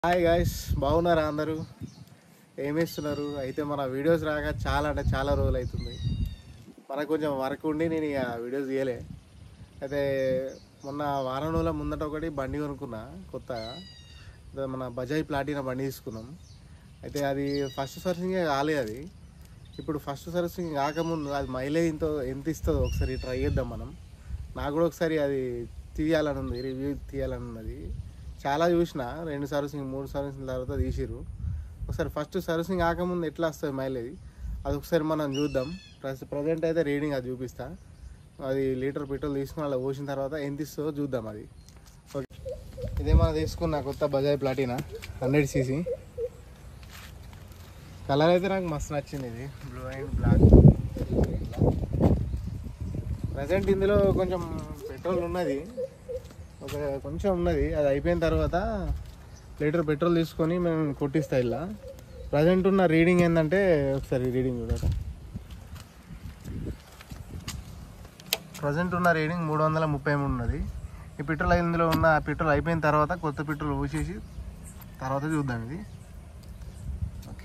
Hi guys బాగున్నారా అందరూ ఏమిస్తున్నారు అయితే మన వీడియోస్ రాక చాలా అంటే చాలా రోజులు అవుతుంది మనకు కొంచెం వర్క్ ఉండి నేను ఇక వీడియోస్ తీయలే అయితే మొన్న వారం రోజుల ముందట ఒకటి బండి కొనుక్కున్నా కొత్తగా అదే మన బజాజ్ ప్లాటినా బండి తీసుకున్నాం అయితే అది ఫస్ట్ సర్వీసింగే కాలేదు అది ఇప్పుడు ఫస్ట్ సర్వీసింగ్ కాకముందు అది మైలేజ్ ఇంత ఎంత ఇస్తుందో ఒకసారి ట్రై చేద్దాం మనం నాకు కూడా ఒకసారి అది తీయాలని ఉంది రివ్యూ తీయాలని ఉన్నది చాలా చూసిన రెండు సర్వీసింగ్ మూడు సర్వీసింగ్ తర్వాత తీసిర్రు ఒకసారి ఫస్ట్ సర్వీసింగ్ కాకముందు ఎట్లా వస్తుంది మైలేజ్ అది ఒకసారి మనం చూద్దాం ప్రస్ ప్రజెంట్ అయితే రీడింగ్ అది చూపిస్తా అది లీటర్ పెట్రోల్ తీసుకుని అలా పోసిన తర్వాత ఎంత ఇస్తుందో చూద్దాం అది ఓకే ఇదే మనం తీసుకున్న కొత్త Bajaj Platina hundred CC colour అయితే నాకు మస్తు నచ్చింది ఇది బ్లూ అండ్ బ్లాక్ ప్రజెంట్ ఇందులో కొంచెం పెట్రోల్ ఉన్నది ఒక కొంచెం ఉన్నది అది అయిపోయిన తర్వాత లీటర్ పెట్రోల్ తీసుకొని మేము కొట్టిస్తా ఇలా ప్రజెంట్ ఉన్న రీడింగ్ ఏంటంటే ఒకసారి రీడింగ్ చూడట ప్రజెంట్ ఉన్న రీడింగ్ మూడు వందల ముప్పై మూడు ఉన్నది ఈ పెట్రోల్ ఇందులో ఉన్న పెట్రోల్ అయిపోయిన తర్వాత కొత్త పెట్రోల్ ఊసేసి తర్వాత చూద్దాం ఇది ఓకే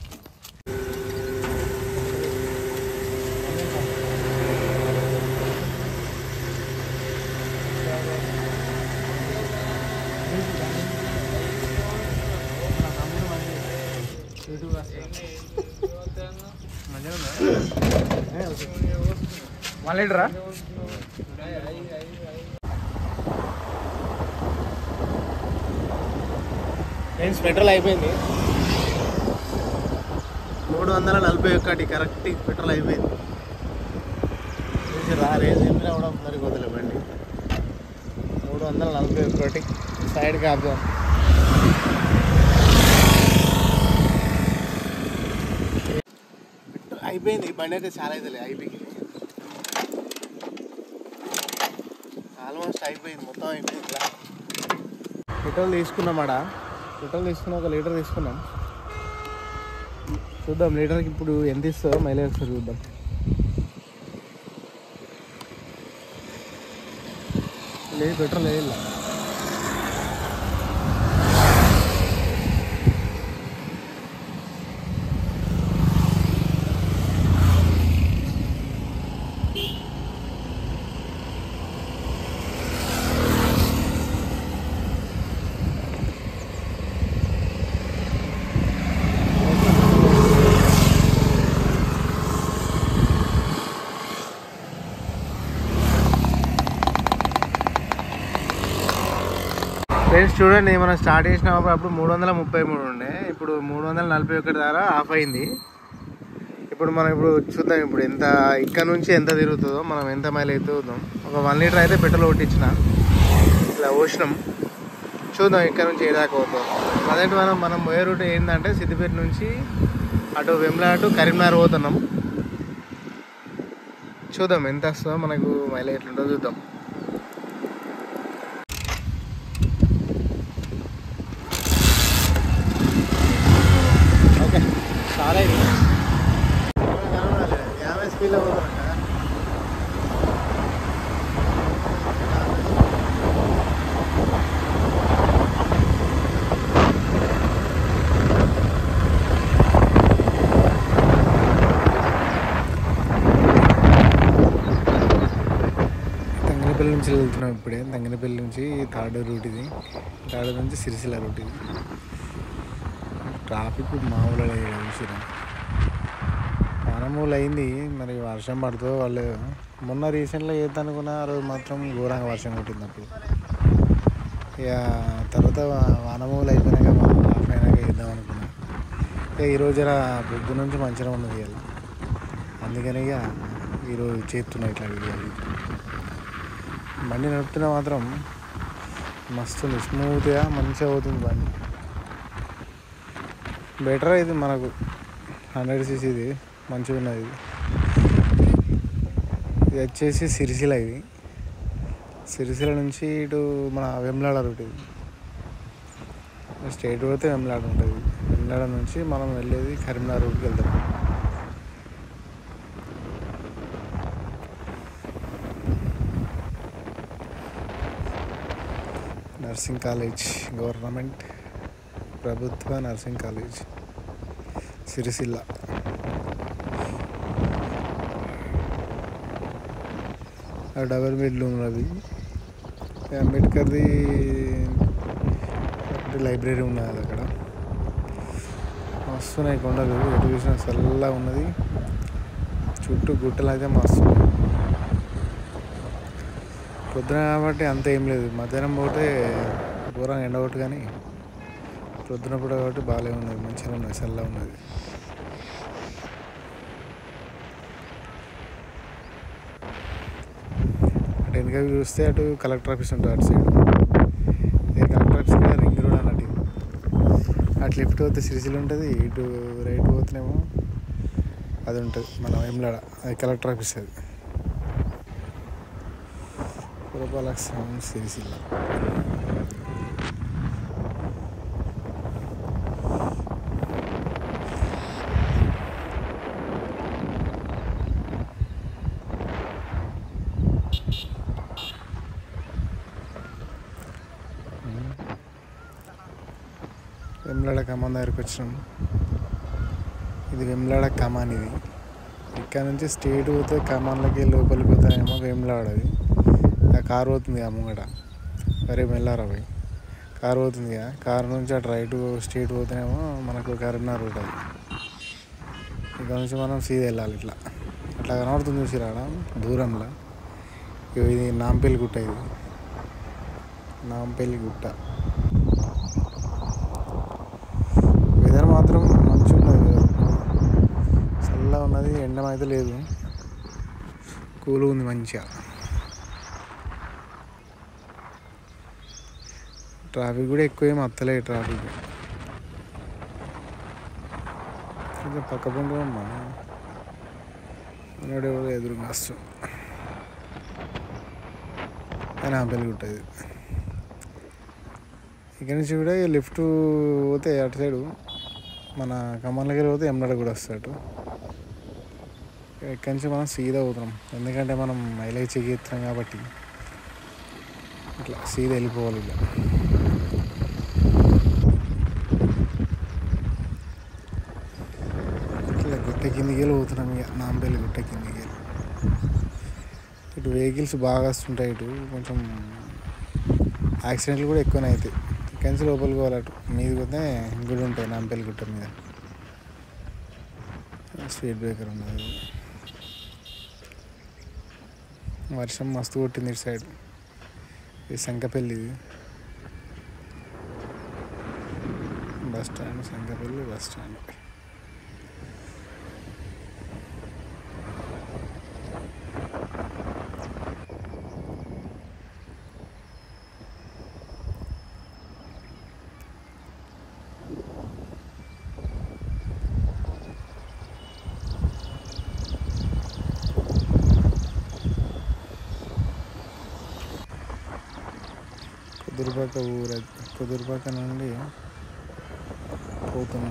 వన్ లీటరా ఫ్రెండ్స్ పెట్రోల్ అయిపోయింది మూడు వందల నలభై ఒకటి కరెక్ట్ పెట్రోల్ అయిపోయింది చూసి రా రేజ్ ఇంద్ర కూడా మరి వదిలే బండి మూడు వందల నలభై ఒకటి సైడ్ కాపుదాం అయిపోయింది బండి అయితే చాలా అవుతుంది ఐపీకి ఆల్మోస్ట్ అయిపోయింది మొత్తం అయిపోయింది ఇలా పెట్రోల్ తీసుకున్నాం ఆడ పెట్రోల్ తీసుకున్న ఒక లీటర్ తీసుకున్నాం చూద్దాం లీటర్కి ఇప్పుడు ఎంత ఇస్తుందో మైలేజ్ ఒకసారి చూద్దాం లేదు పెట్రోల్ లేదు ఇలా. ఫ్రెండ్స్ చూడండి మనం స్టార్ట్ చేసినప్పుడు అప్పుడు మూడు వందల ముప్పై మూడు ఉండే ఇప్పుడు మూడు వందల నలభై ఒకటి ద్వారా ఆఫ్ అయింది ఇప్పుడు మనం ఇప్పుడు చూద్దాం ఇప్పుడు ఎంత ఇక్కడ నుంచి ఎంత తిరుగుతుందో మనం ఎంత మైల్ అయితే చూద్దాం ఒక వన్ లీటర్ అయితే పెట్రోల్ కొట్టించిన ఇలా పోసినాం చూద్దాం ఇక్కడ నుంచి ఏ దాకా పోతాం అదేంటి మనం మనం పోయే రూట్ ఏంటంటే సిద్దిపేట నుంచి అటు వెమ్లా అటు కరీంనగర్ పోతున్నాం చూద్దాం ఎంత వస్తుందో మనకు మైలేజ్ ఎట్లుంటుందో చూద్దాం ఓకే చాలా ఇది యాభై స్పీడ్లో పోతున్నా తంగినపల్లి నుంచి వెళ్తున్నాం ఇప్పుడే తంగినపల్లి నుంచి థర్డ్ రూట్ ఇది థర్డ్ నుంచి సిరిసిల్ల రూట్ ఇది ట్రాఫిక్ మామూలు లేదు చూసిరా మామూలు అయింది మరి వర్షం పడుతుందో వాళ్ళు మొన్న రీసెంట్గా ఏది అనుకున్నా ఆ రోజు మాత్రం ఘోరంగా వర్షం కొట్టింది అప్పుడు ఇక తర్వాత వానమూలు అయిపోయినాక మనం ఆఫ్ అయినాక వేద్దాం అనుకున్నా ఇక ఈరోజు జర బొగ్గు నుంచి మంచిగా ఉన్నది ఇవాళ అందుకని ఇక ఈరోజు చేస్తున్నా ఇట్లా వీడియోలు బండి నడుపుతున్నా మాత్రం మస్తు స్మూత్గా మంచిగా అవుతుంది బండి బెటర్ ఇది మనకు హండ్రెడ్ సీసీది మంచిగా ఉన్నది ఇది ఇది వచ్చేసి సిరిసిల ఇది సిరిసిల నుంచి ఇటు మన వెమ్లాడ రూట్ ఇది స్టేట్ పోతే వెమ్లాడ ఉంటుంది వెమ్లాడ నుంచి మనం వెళ్ళేది కరీంనగర్ రూట్కి వెళ్తాం నర్సింగ్ కాలేజ్ గవర్నమెంట్ ప్రభుత్వ నర్సింగ్ కాలేజ్ సిరిసిల్ల ఆ డబల్ బెడ్రూమ్ అవి అంబేద్కర్ది ఒకటి లైబ్రరీ ఉన్నది అక్కడ మస్తున్నాయి కొండలు ఎటు చూసినా చల్లగా ఉన్నది చుట్టూ గుట్టలు అయితే మస్తు ఉన్నాయి. పొద్దున కాబట్టి అంత ఏం లేదు మధ్యాహ్నం పోతే ఘోరంగా ఎండగొట్టు కానీ పొద్దున పూట కాబట్టి బాగాలే ఉన్నది మంచిగా ఉన్నది చల్లగా ఉన్నది అటు వెనక చూస్తే అటు కలెక్టర్ ఆఫీస్ ఉంటుంది అటు సైడ్ ఏ కలెక్టర్ ఆఫీస్ కూడా రింగ్ రోడ్ అన్నట్టు అటు లెఫ్ట్ పోతే సిరిసిల్ ఉంటుంది ఇటు రైట్ పోతేనేమో అది ఉంటుంది మన వెమ్లాడ అది కలెక్టర్ ఆఫీస్ అది పురపాలక్షం సిరిసిల్ల వెమ్లాడ కమాన్ దగ్గరికి వచ్చినాం ఇది వెమ్లాడ కమాన్ ఇది ఇక్కడ నుంచి స్టేట్ పోతే కమాన్లకి లోపలికి పోతానేమో వేములాడ అది ఆ కారు పోతుంది ఆ ముంగట అరే మెల్లారా పోయి కారు పోతుంది కదా కారు నుంచి అటు రైట్ స్ట్రేట్ పోతేనేమో మనకు కరీంనగర్ రోడ్ అది ఇక్కడ నుంచి మనం సీదా వెళ్ళాలి ఇట్లా అట్లా కనబడుతుంది చూసి రాడ దూరంలో ఇగో ఇది నాంపల్లి గుట్ట ఇది నాంపల్లి గుట్ట వెదర్ మాత్రం మంచిగా ఉన్నది వెదర్ చల్లగా ఉన్నది ఎండ అయితే లేదు కూల్ ఉంది మంచిగా ట్రాఫిక్ కూడా ఎక్కువ ఏం వస్తలే ట్రాఫిక్ కొంచెం పక్క పండు అమ్మా ఉన్నాడు ఎవరు ఎదురు మస్తు అని ఆంపల్లి గుట్టది ఇక్కడ నుంచి కూడా లిఫ్ట్ పోతే అటు సైడు మన కమ్మలగిరి పోతే ఎమ్మడ కూడా వస్తాడు ఇక్కడి నుంచి మనం సీదా పోతున్నాం ఎందుకంటే మనం మైలేజ్ చెక్ చేస్తున్నాం కాబట్టి ఇట్లా సీదా వెళ్ళిపోవాలి ఇలా ఇట్లా గుట్ట కిందికి వెళ్ళి పోతున్నాం ఇక నాంపల్లి గుట్ట కిందికి వెళ్ళి ఇటు వెహికల్స్ బాగా వస్తుంటాయి ఇటు కొంచెం యాక్సిడెంట్లు కూడా ఎక్కువనే అవుతాయి ఇక్కడి నుంచి లోపలికి పోవాలి అటు మీదకి పోతే గుడి ఉంటాయి నాంపల్లి గుట్ట మీద స్పీడ్ బ్రేకర్ ఉన్నది వర్షం మస్తు కొట్టింది ఇటు సైడ్ ఇది శంకపల్లి ఇది bus stand Shankapalli bus stand Kudurupaka ఊరు కుదురుపాక నుండి పోతున్నాం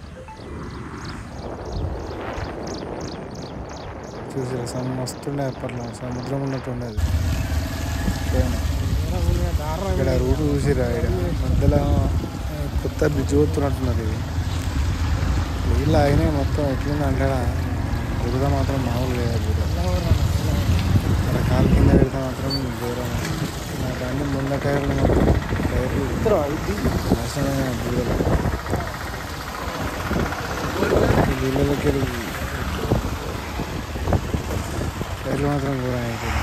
చూసారా సమ్ మస్తుండే అప్పట్లో సముద్రం ఉన్నట్టు ఉండేది పోయినా. ఇక్కడ రూట్ చూసిరా ఇక్కడ మధ్యలో ఆ, కొత్త బ్రిడ్జ్ పోతున్నట్టున్నది ఇది నీళ్ళు ఆగినాయి మొత్తం ఎట్లుంది అంటే బురద మాత్రం మామూలు లేదు బురద అక్కడ కాలు కింద పెడితే మాత్రం దూరం నాకు అన్ని ముంద టైర్లు మొత్తం టైర్లు నాశనమైన బురదలు ఈ నీళ్ళలోకి వెళ్ళి టైర్లు మాత్రం ఘోరం అయిపోయింది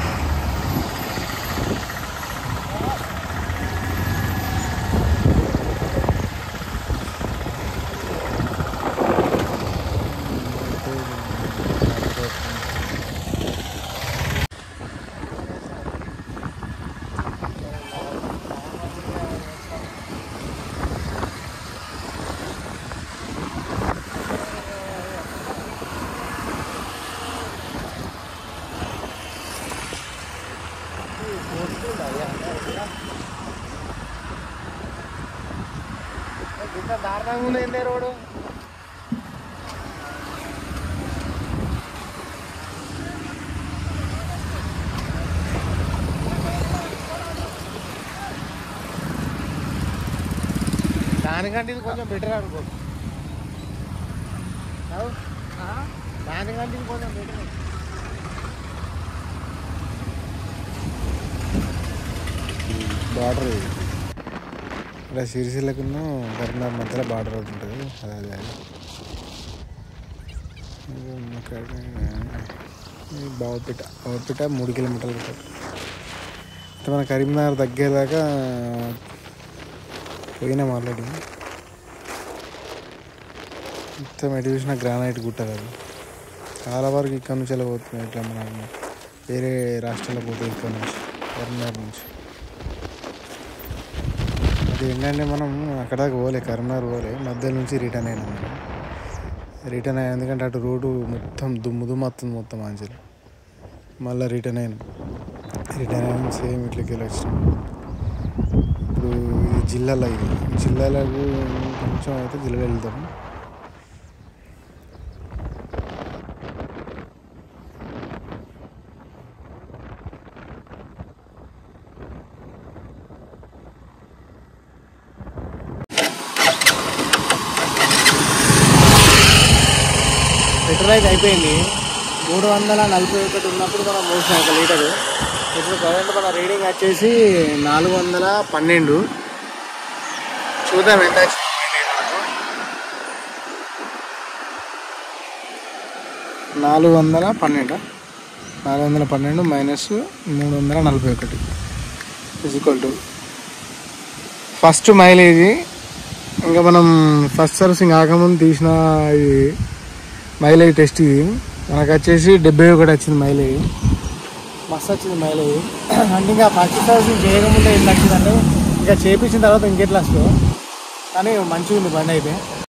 దారుణంగా ఉంది రోడ్డు దాని దానికంటే ఇది కొంచెం బెటర్ అనుకో అవు? దానికంటే ఇది కొంచెం బెటర్ బార్డర్ ఇది ఇలా సిరిసిల్లకున్న కరీంనగర్ మధ్యలో బార్డర్ అవుతుంటుంది అదే అదే అది. ఇది ఇక్కడ ఇది బావపేట బావపేట మూడు కిలోమీటర్లు ఉంటుంది అంటే మన కరీంనగర్ దగ్గర దాకా పోయినాం ఆల్రెడీ మొత్తం ఎటు చూసిన గ్రానైట్ గుట్టలు అది చాలా వరకు ఇక్కడ నుంచి అలా పోతున్నాయి ఇట్లా మన వేరే రాష్ట్రాలకు పోతాయి ఇక్కడ నుంచి కరీంనగర్ నుంచి అది ఏంటంటే మనం అక్కడ దాకా పోలే కరీంనగర్ పోలే మధ్య నుంచి రిటర్న్ అయినాం మనం రిటర్న్ అయ్యాం ఎందుకంటే అటు రోడ్డు మొత్తం దుమ్ము దుమ్ము వస్తుంది మొత్తం అంచెలు మళ్ళీ రిటర్న్ అయినాం రిటర్న్ అయినాం సేమ్ ఇట్లకి వెళ్ళి వచ్చినాం ఇప్పుడు ఇది జిల్లాలో ఇది జిల్లాలకు కొంచెం అయితే జిల్లాలో వెళ్తాం పెట్రోల్ అయితే అయిపోయింది మూడు వందల నలభై ఒకటి ఉన్నప్పుడు మనం మోసిన ఒక లీటరు ఇప్పుడు ప్రజెంట్ మన రీడింగ్ వచ్చేసి నాలుగు వందల పన్నెండు చూద్దాం ఎంత వచ్చింది mileage మనకు. నాలుగు వందల పన్నెండు నాలుగు వందల పన్నెండు మైనస్ మూడు వందల నలభై ఒకటి ఈక్వల్ టు ఫస్ట్ మైలేజ్ ఇంకా మనం ఫస్ట్ సర్వీసింగ్ కాకముందు తీసిన ఇది మైలేజ్ టెస్ట్ ఇది మనకు వచ్చేసి డెబ్బై ఒకటి వచ్చింది మైలేజ్ మస్తు వచ్చింది మైలేజ్ అంటే ఇంకా ఫస్ట్ సర్వీసింగ్ చేయకముందే ఎంత వచ్చిందంటే ఇంకా చేపించిన తర్వాత ఇంకెట్లా వస్తుందో కానీ మంచిగా ఉంది బండి అయితే